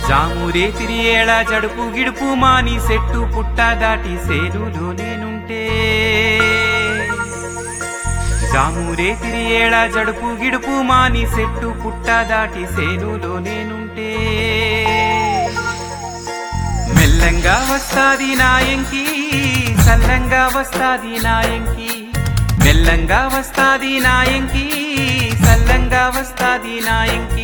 జామురే తిరియేళ జడుపు గిడుపు మాని సెట్టు పుట్ట దాటి సేనులో నేనుంటే జామురే తిరియేళ జడుపు గిడుపు మాని సెట్టు పుట్ట దాటి సేనులో నేనుంటే మెల్లంగా వస్తాది నాయంకి సల్లంగా వస్తాది నాయంకి మెల్లంగా వస్తాది నాయంకి సల్లంగా వస్తాది నాయంకి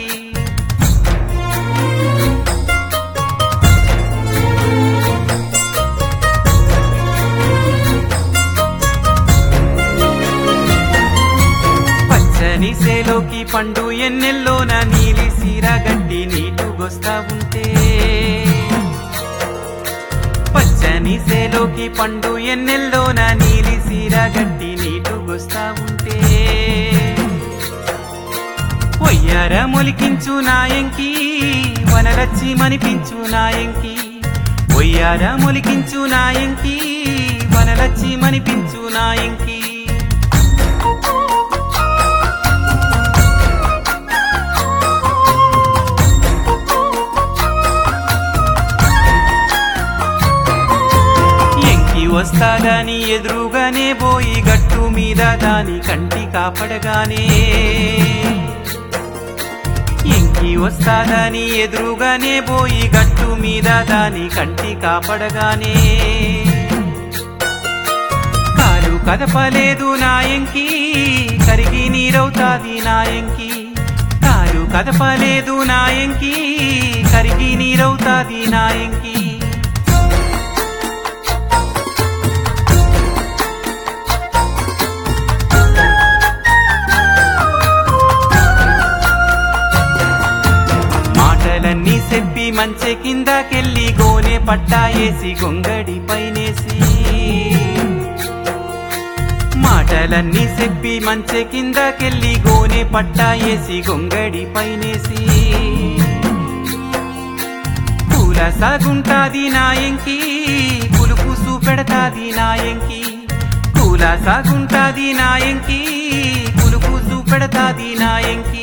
పచ్చని సేలోకి పండు ఎన్నెల్లోన నీలి సీర గడ్డి నీటుగొస్తా ఉంటే పచ్చని సేలోకి పండు ఎన్నెల్లోన నీలి సీర గడ్డి నీటుగొస్తా ఉంటే ఒయ్యార మొలికించు నాయంకి వనరచ్చి మనిపించు నాయంకి ఒయ్యార మొలికించు నాయంకి వనరచ్చి మనిపించు నాయంకి ఎంకి వస్తాదని ఎదురుగానే పోయి గట్టు మీద దాని కంటి కాపడగానే ఎంకి వస్తాదని ఎదురుగానే పోయి గట్టు మీద దాని కంటి కాపడగానే కాలు కదపలేదు నాయంకి కరిగి నీరవుతాది నాయంకి కాలు కదపలేదు నాయంకి కరిగి నీరవుతాది నాయంకి మాటలన్నీ చెప్పి మంచె కిందకెళ్ళి గోనె పట్టా వేసి గొంగడి పైనేసి మాటలన్నీ చెప్పి మంచె కిందకెళ్ళి గోనె పట్టా వేసి గొంగడి పైనేసి పూల సాగుంటాది నాయంకి పులుపు చూపెడతాది నాయంకి పూల సాగుంటాది నాయంకి పులుపు చూపెడతాది నాయంకి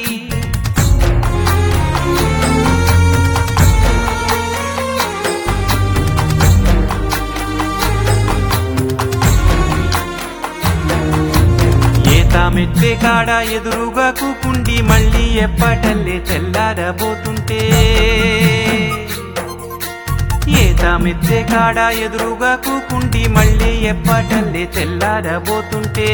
ఏత మెట్టే కాడ ఎదురుగా కూకుండి మళ్ళీ ఎప్పటల్లే తెల్లారబోతుంటే ఏత మెచ్చే కాడ ఎదురుగా కూకుండి మళ్ళీ ఎప్పటల్లే తెల్లారబోతుంటే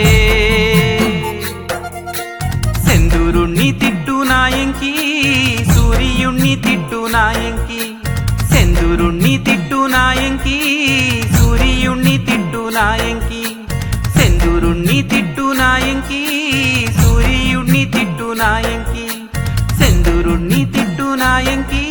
సెందూరుణ్ణి తిట్టు నాయంకి సూర్యుణ్ణి తిట్టు నాయంకి సెందూరుణ్ణి తిట్టు నాయంకి సూర్యుణ్ణి తిట్టు నాయంకి సెందూరుణ్ణి తిట్టు నాయంకి సూర్యుణ్ణి తిట్టు నాయంకి సెందూరుణ్ణి తిట్టు నాయంకి